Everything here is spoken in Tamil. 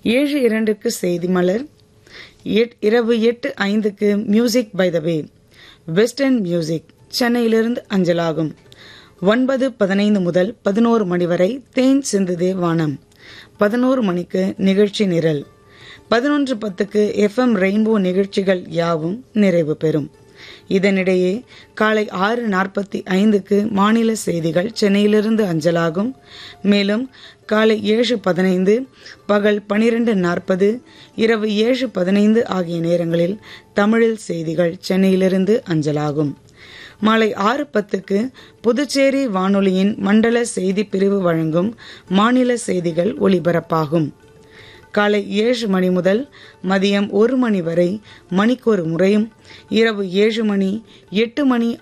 ஏழு இரண்டுக்கு செய்தி மலர் எட்- இரவு எட்டு ஐந்துக்கு music by the way western music சென்னையிலிருந்து அஞ்சலாகும் ஒன்பது பதினைந்து முதல் பதினோரு மணி வரை தேன் சிந்துதே வானம் பதினோரு மணிக்கு நிகழ்ச்சி நிரல் பதினொன்று பத்துக்கு எஃப்எம் ரெயின்போ நிகழ்ச்சிகள் யாவும் நிறைவு பெறும் இதனிடையே காலை ஆறு நாற்பத்தி ஐந்துக்கு மாநில செய்திகள் சென்னையிலிருந்து அஞ்சலாகும் மேலும் காலை ஏழு பதினைந்து பகல் பனிரெண்டு நாற்பது இரவு ஏழு பதினைந்து ஆகிய நேரங்களில் தமிழில் செய்திகள் சென்னையிலிருந்து அஞ்சலாகும் மாலை ஆறு பத்துக்கு புதுச்சேரி வானொலியின் மண்டல செய்தி பிரிவு வழங்கும் மாநில செய்திகள் ஒலிபரப்பாகும் காலை ஏழு மணி முதல் மதியம் ஒரு மணி வரை மணிக்கொரு முறையும் இரவு ஏழு மணி எட்டு மணி